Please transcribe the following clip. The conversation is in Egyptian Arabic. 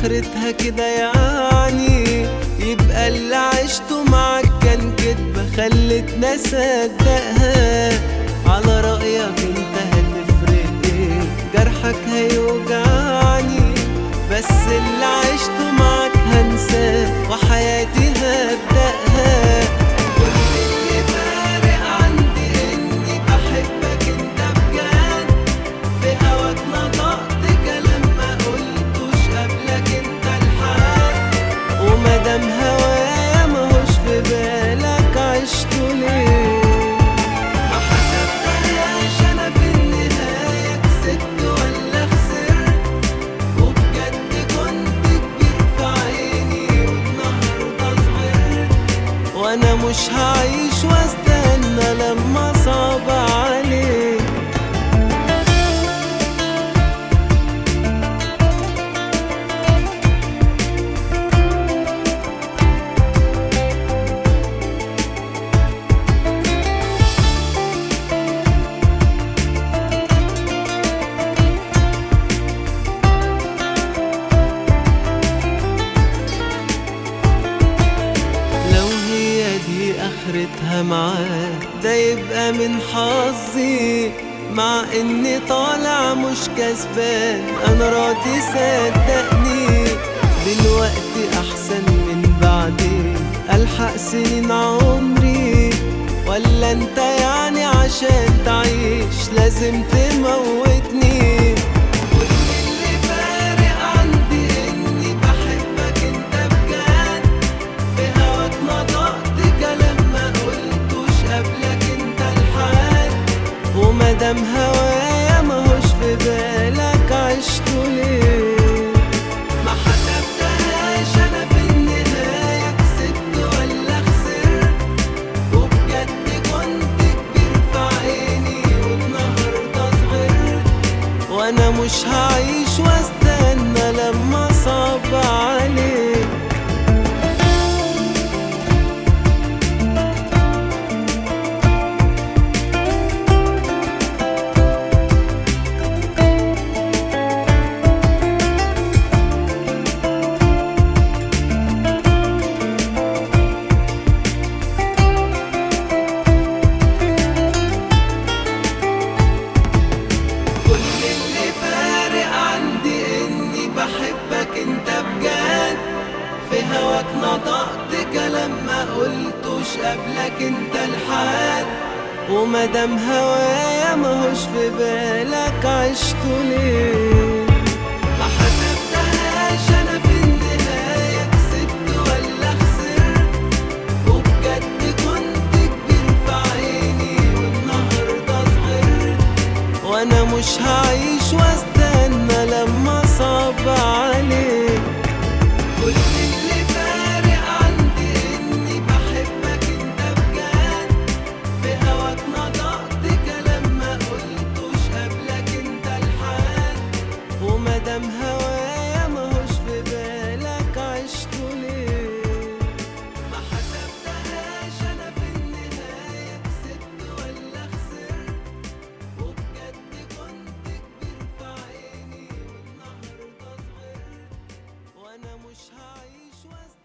اخرتها كده يعني يبقى اللي عشته معاك كان كدبة خلتنا صدقها على رأيك انت هتفرق ايه جرحك هيوجعني بس اللي عشته معاك هنساه وحياتي هبدأها كل اللي فارق عندي اني بحبك انت بجد في هواك نطقت كلام ما قلتوش قبلك انت الحد ومادام هوايا ماهوش في بالك عشته ليه ما حسبتهاش انا في النهاية كسبت ولا خسرت وبجد كنت كبير في عيني والنهارده صغرت وانا مش هعيش واستنى لما صعب عليك لو هي دي اخرتها معاك ده يبقى من حظي مع اني طالع مش كسبان انا راضي صدقني دلوقتي احسن من بعدين الحق سنين عمري ولا انت يعني عشان تعيش لازم تموتني كل اللي فارق عندي اني بحبك انت بجد في هواك نطقت كلام ما قلتوش قبلك انت الحد ومادام هوايا ماهوش في بالك عشته ليه ما حسبتهاش انا في النهاية كسبت ولا خسرت وبجد كنت كبير في عيني والنهارده صغرت وانا مش هعيش واستنى لما صعب عليك كل اللي فارق عندي اني بحبك انت بجد في هواك نطقت كلام ما قلتوش قبلك انت الحد ومادام هوايا ماهوش في بالك عشته ليه ما حسبتهاش انا في النهاية كسبت ولا خسرت وبجد كنت كبير في عيني والنهارده صغرت وانا مش هعيش واستنى لما صعب عليك كل اللي فارق عندي اني بحبك انت بجد في هواك نطقت كلام ما قلتوش قبلك انت الحد ومادام هوايا ماهوش في بالك عشته ليه ما حسبتهاش انا في النهاية كسبت ولا خسرت وبجد كنت كبير في عيني والنهارده صغرت وانا مش هعيش واستنى